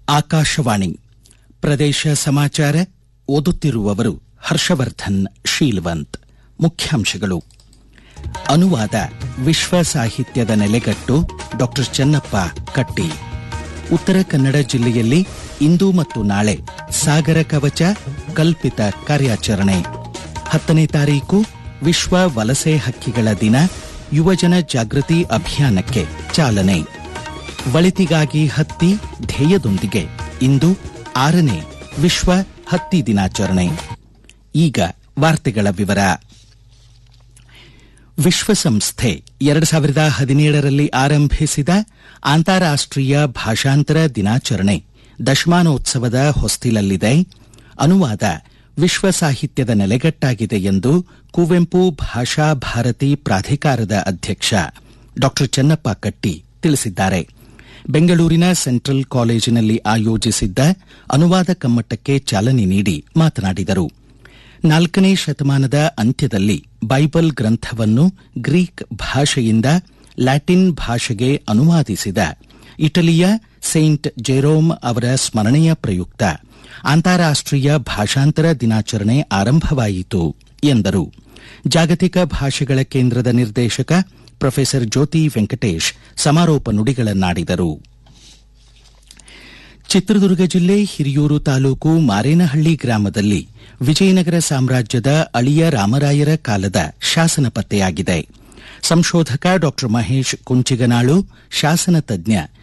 ಆಕಾಶವಾಣಿ ಪ್ರದೇಶ ಸಮಾಚಾರ ಓದುತ್ತಿರುವವರು ಹರ್ಷವರ್ಧನ್ ಶೀಲ್ವಂತ್ ಮುಖ್ಯಾಂಶಗಳು ಅನುವಾದ ವಿಶ್ವ ಸಾಹಿತ್ಯದ ನೆಲೆಗಟ್ಟು ಡಾಕ್ಟರ್ ಚೆನ್ನಪ್ಪ ಕಟ್ಟಿ ಉತ್ತರ ಕನ್ನಡ ಜಿಲ್ಲೆಯಲ್ಲಿ ಇಂದು ಮತ್ತು ನಾಳೆ ಸಾಗರ ಕವಚ ಕಲ್ಪಿತ ಕಾರ್ಯಾಚರಣೆ ಹತ್ತನೇ ತಾರೀಕು ವಿಶ್ವ ವಲಸೆ ಹಕ್ಕಿಗಳ ದಿನ ಯುವಜನ ಜಾಗೃತಿ ಅಭಿಯಾನಕ್ಕೆ ಚಾಲನೆ ಒಳಿತಿಗಾಗಿ ಹತ್ತಿ ಧ್ಯೇಯದೊಂದಿಗೆ ಇಂದು ಆರನೇ ವಿಶ್ವ ಹತ್ತಿ ದಿನಾಚರಣೆ ಈಗ ವಾರ್ತೆಗಳ ವಿವರ ವಿಶ್ವಸಂಸ್ಥೆ ಎರಡು ಸಾವಿರದ ಹದಿನೇಳರಲ್ಲಿ ಆರಂಭಿಸಿದ ಅಂತಾರಾಷ್ಟೀಯ ಭಾಷಾಂತರ ದಿನಾಚರಣೆ ದಶಮಾನೋತ್ಸವದ ಹೊಸ್ತಿಲಲ್ಲಿದೆ ಅನುವಾದ ವಿಶ್ವ ಸಾಹಿತ್ಯದ ನೆಲೆಗಟ್ಟಾಗಿದೆ ಎಂದು ಕುವೆಂಪು ಭಾಷಾ ಭಾರತಿ ಪ್ರಾಧಿಕಾರದ ಅಧ್ಯಕ್ಷ ಡಾಕ್ಟರ್ ಚೆನ್ನಪ್ಪ ಕಟ್ಟಿ ತಿಳಿಸಿದ್ದಾರೆ ಬೆಂಗಳೂರಿನ ಸೆಂಟ್ರಲ್ ಕಾಲೇಜಿನಲ್ಲಿ ಆಯೋಜಿಸಿದ್ದ ಅನುವಾದ ಕಮ್ಮಟಕ್ಕೆ ಚಾಲನೆ ನೀಡಿ ಮಾತನಾಡಿದರು ನಾಲ್ಕನೇ ಶತಮಾನದ ಅಂತ್ಯದಲ್ಲಿ ಬೈಬಲ್ ಗ್ರಂಥವನ್ನು ಗ್ರೀಕ್ ಭಾಷೆಯಿಂದ ಲ್ಯಾಟಿನ್ ಭಾಷೆಗೆ ಅನುವಾದಿಸಿದ ಇಟಲಿಯ ಸೈಂಟ್ ಜೆರೋಮ್ ಅವರ ಸ್ಮರಣೆಯ ಪ್ರಯುಕ್ತ ಅಂತಾರಾಷ್ಟೀಯ ಭಾಷಾಂತರ ದಿನಾಚರಣೆ ಆರಂಭವಾಯಿತು ಎಂದರು ಜಾಗತಿಕ ಭಾಷೆಗಳ ಕೇಂದ್ರದ ನಿರ್ದೇಶಕ ಪ್ರೊಫೆಸರ್ ಜ್ಯೋತಿ ವೆಂಕಟೇಶ್ ಸಮಾರೋಪ ನುಡಿಗಳನ್ನಾಡಿದರು ಚಿತ್ರದುರ್ಗ ಜಿಲ್ಲೆ ಹಿರಿಯೂರು ತಾಲೂಕು ಮಾರೇನಹಳ್ಳಿ ಗ್ರಾಮದಲ್ಲಿ ವಿಜಯನಗರ ಸಾಮ್ರಾಜ್ಯದ ಅಳಿಯ ರಾಮರಾಯರ ಕಾಲದ ಶಾಸನ ಪತ್ತೆಯಾಗಿದೆ ಸಂಶೋಧಕ ಡಾ ಮಹೇಶ್ ಕುಂಚಿಗನಾಳು ಶಾಸನ ತಜ್ಞ